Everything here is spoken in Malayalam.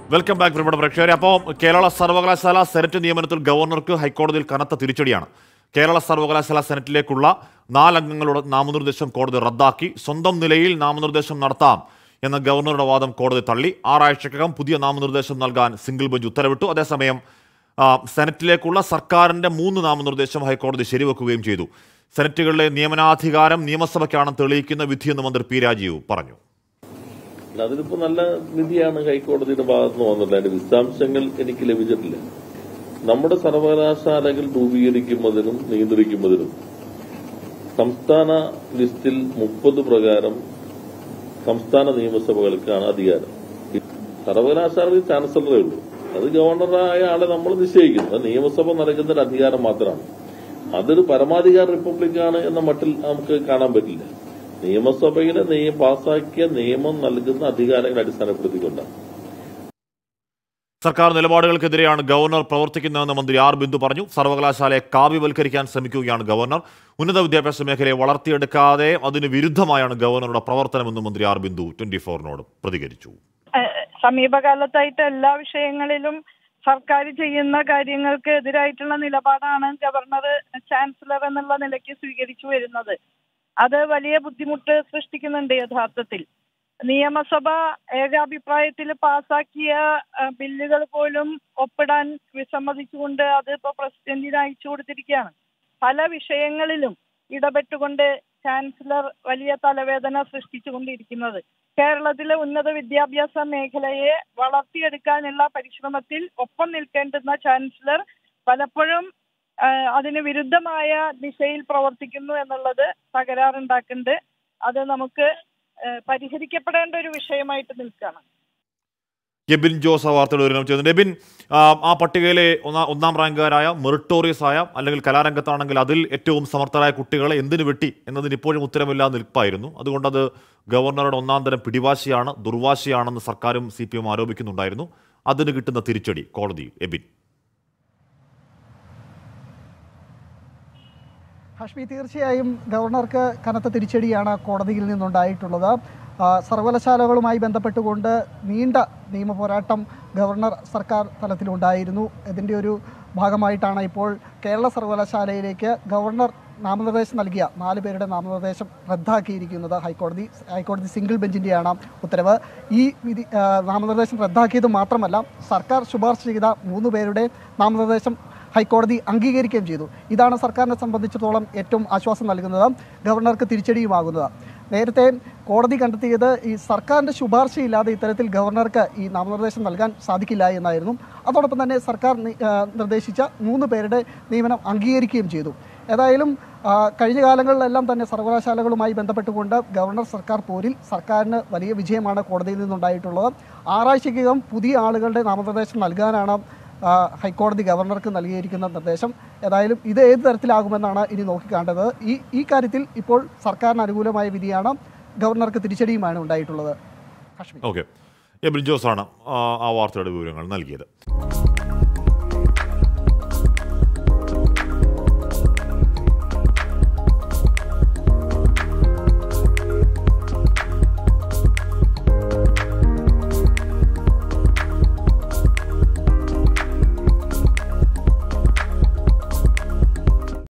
വെൽക്കം ബാക്ക് പ്രിയപ്പെട്ട പ്രേക്ഷകരെ അപ്പോൾ കേരള സർവകലാശാല സെനറ്റ് നിയമനത്തിൽ ഗവർണർക്ക് ഹൈക്കോടതിയിൽ കനത്ത തിരിച്ചടിയാണ് കേരള സർവകലാശാല സെനറ്റിലേക്കുള്ള നാലംഗങ്ങളുടെ നാമനിർദ്ദേശം കോടതി റദ്ദാക്കി സ്വന്തം നിലയിൽ നാമനിർദ്ദേശം നടത്താം എന്ന ഗവർണറുടെ വാദം കോടതി തള്ളി ആറാഴ്ചക്കകം പുതിയ നാമനിർദ്ദേശം നൽകാൻ സിംഗിൾ ബെഞ്ച് ഉത്തരവിട്ടു അതേസമയം ആ, സെനറ്റിലേക്കുള്ള സർക്കാരിന്റെ മൂന്ന് നാമനിർദ്ദേശം ഹൈക്കോടതി ശരിവെക്കുകയും ചെയ്തു സെനറ്റുകളിലെ നിയമനാധികാരം നിയമസഭയ്ക്കാണെന്ന് തെളിയിക്കുന്ന വിധിയെന്ന് മന്ത്രി പി രാജീവ് പറഞ്ഞു അല്ല, അതിനിപ്പോ നല്ല വിധിയാണ് ഹൈക്കോടതിയുടെ ഭാഗത്ത് നിന്ന് വന്നിട്ടുള്ളത് അതിന്റെ വിശദാംശങ്ങൾ എനിക്ക് ലഭിച്ചിട്ടില്ല നമ്മുടെ സർവകലാശാലകൾ രൂപീകരിക്കുന്നതിനും നിയന്ത്രിക്കുന്നതിനും സംസ്ഥാന ലിസ്റ്റിൽ മുപ്പത് പ്രകാരം സംസ്ഥാന നിയമസഭകൾക്കാണ് അധികാരം സർവകലാശാലയിൽ ചാൻസലറേ ഉള്ളൂ അത് ഗവർണറായ ആളെ നമ്മൾ നിശ്ചയിക്കുന്നു അത് നിയമസഭ നൽകുന്ന ഒരു അധികാരം മാത്രമാണ് അതൊരു പരമാധികാര റിപ്പബ്ലിക്കാണ് എന്ന മട്ടിൽ നമുക്ക് കാണാൻ പറ്റില്ല നിയമസഭയിലെ നിയമ പാസാക്കിയ നിയമം നൽകുന്ന അധികാരങ്ങൾ അടിസ്ഥാനപ്പെടുത്തിക്കൊണ്ടാണ് സർക്കാർ നിലപാടുകൾക്കെതിരെയാണ് ഗവർണർ പ്രവർത്തിക്കുന്നതെന്ന് മന്ത്രി ആർ ബിന്ദു പറഞ്ഞു സർവകലാശാലയെ കാവ്യവൽക്കരിക്കാൻ ശ്രമിക്കുകയാണ് ഗവർണർ ഉന്നത വിദ്യാഭ്യാസ മേഖലയെ വളർത്തിയെടുക്കാതെ അതിന് വിരുദ്ധമായാണ് ഗവർണറുടെ പ്രവർത്തനമെന്ന് മന്ത്രി ആർ ബിന്ദു ട്വന്റി ഫോറിനോട് പ്രതികരിച്ചു ഏഹ് സമീപകാലത്തായിട്ട് എല്ലാ വിഷയങ്ങളിലും സർക്കാർ ചെയ്യുന്ന കാര്യങ്ങൾക്ക് എതിരായിട്ടുള്ള നിലപാടാണ് ഗവർണർ ചാൻസലർ എന്നുള്ള നിലയ്ക്ക് സ്വീകരിച്ചു വരുന്നത് അത് വലിയ ബുദ്ധിമുട്ട് സൃഷ്ടിക്കുന്നുണ്ട് യഥാർത്ഥത്തിൽ നിയമസഭ ഏകാഭിപ്രായത്തിൽ പാസാക്കിയ ഏഹ് ബില്ലുകൾ പോലും ഒപ്പിടാൻ വിസമ്മതിച്ചുകൊണ്ട് അത് ഇപ്പോൾ പ്രസിഡന്റിന് അയച്ചു കൊടുത്തിരിക്കുകയാണ് പല വിഷയങ്ങളിലും ഇടപെട്ടുകൊണ്ട് ചാൻസലർ വലിയ തലവേദന സൃഷ്ടിച്ചുകൊണ്ടിരിക്കുന്നത് കേരളത്തിലെ ഉന്നത വിദ്യാഭ്യാസ മേഖലയെ വളർത്തിയെടുക്കാനുള്ള പരിശ്രമത്തിൽ ഒപ്പം നിൽക്കേണ്ടുന്ന ചാൻസലർ പലപ്പോഴും ആ, അതിന് വിരുദ്ധമായ ദിശയിൽ പ്രവർത്തിക്കുന്നു എന്നുള്ളത് തകരാറുണ്ടാക്കുന്നുണ്ട് അത് നമുക്ക് ആ, പരിഹരിക്കപ്പെടേണ്ട ഒരു വിഷയമായിട്ട് നിൽക്കുകയാണ് എബിൻ ജോസ് ആ വാർത്തയുടെ വിവരണം ചെയ്യുന്നുണ്ട് എബിൻ ആ, ആ പട്ടികയിലെ ഒന്നാ ഒന്നാം റാങ്കുകാരായ മെറിട്ടോറിയസ് ആയ അല്ലെങ്കിൽ കലാരംഗത്താണെങ്കിൽ അതിൽ ഏറ്റവും സമർത്ഥരായ കുട്ടികളെ എന്തിനു വെട്ടി എന്നതിന് ഇപ്പോഴും ഉത്തരമില്ലാതെ നിൽപ്പായിരുന്നു അതുകൊണ്ടത് ഗവർണറുടെ ഒന്നാം തരം പിടിവാശിയാണ് ദുർവാശിയാണെന്ന് സർക്കാരും സി പി എം ആരോപിക്കുന്നുണ്ടായിരുന്നു അതിന് കിട്ടുന്ന തിരിച്ചടി കോടതിയിൽ എബിൻ ഹാഷ്മി തീർച്ചയായും ഗവർണർക്ക് കനത്ത തിരിച്ചടിയാണ് കോടതിയിൽ നിന്നുണ്ടായിട്ടുള്ളത് ആ, സർവകലാശാലകളുമായി ബന്ധപ്പെട്ടുകൊണ്ട് നീണ്ട നിയമ പോരാട്ടം ഗവർണർ സർക്കാർ തലത്തിലുണ്ടായിരുന്നു ഇതിൻ്റെ ഒരു ഭാഗമായിട്ടാണ് ഇപ്പോൾ കേരള സർവകലാശാലയിലേക്ക് ഗവർണർ നാമനിർദ്ദേശം നൽകിയ നാല് പേരുടെ നാമനിർദ്ദേശം റദ്ദാക്കിയിരിക്കുന്നത് ഹൈക്കോടതി ഹൈക്കോടതി സിംഗിൾ ബെഞ്ചിൻ്റെയാണ് ഉത്തരവ് ഈ വിധി ആ, നാമനിർദ്ദേശം റദ്ദാക്കിയത് മാത്രമല്ല സർക്കാർ ശുപാർശ ചെയ്ത മൂന്ന് പേരുടെ നാമനിർദ്ദേശം ഹൈക്കോടതി അംഗീകരിക്കുകയും ചെയ്തു ഇതാണ് സർക്കാരിനെ സംബന്ധിച്ചിടത്തോളം ഏറ്റവും ആശ്വാസം നൽകുന്നത് ഗവർണർക്ക് തിരിച്ചടിയുമാകുന്നത് നേരത്തെ കോടതി കണ്ടെത്തിയത് ഈ സർക്കാരിൻ്റെ ശുപാർശയില്ലാതെ ഇത്തരത്തിൽ ഗവർണർക്ക് ഈ നാമനിർദ്ദേശം നൽകാൻ സാധിക്കില്ല എന്നായിരുന്നു അതോടൊപ്പം തന്നെ സർക്കാർ നി- ആ, നിർദ്ദേശിച്ച മൂന്ന് പേരുടെ നിയമനം അംഗീകരിക്കുകയും ചെയ്തു ഏതായാലും ആ, കഴിഞ്ഞ കാലങ്ങളിലെല്ലാം തന്നെ സർവകലാശാലകളുമായി ബന്ധപ്പെട്ടുകൊണ്ട് ഗവർണർ സർക്കാർ പോരിൽ സർക്കാരിന് വലിയ വിജയമാണ് കോടതിയിൽ നിന്നുണ്ടായിട്ടുള്ളത് ആറാഴ്ചയ്ക്കകം പുതിയ ആളുകളുടെ നാമനിർദ്ദേശം നൽകാനാണ് ആ, ഹൈക്കോടതി ഗവർണർക്ക് നൽകിയിരിക്കുന്ന നിർദ്ദേശം ഏതായാലും ഇത് ഏത് തരത്തിലാകുമെന്നാണ് ഇനി നോക്കിക്കാണ്ടത് ഈ ഈ കാര്യത്തിൽ ഇപ്പോൾ സർക്കാരിന് അനുകൂലമായ വിധിയാണ് ഗവർണർക്ക് തിരിച്ചടിയുമാണ് ഉണ്ടായിട്ടുള്ളത് ഹാഷ്മി ഓക്കെ എബിൻ ജോസാണ് ആ ആ വാർത്തയുടെ വിവരങ്ങൾ നൽകിയത്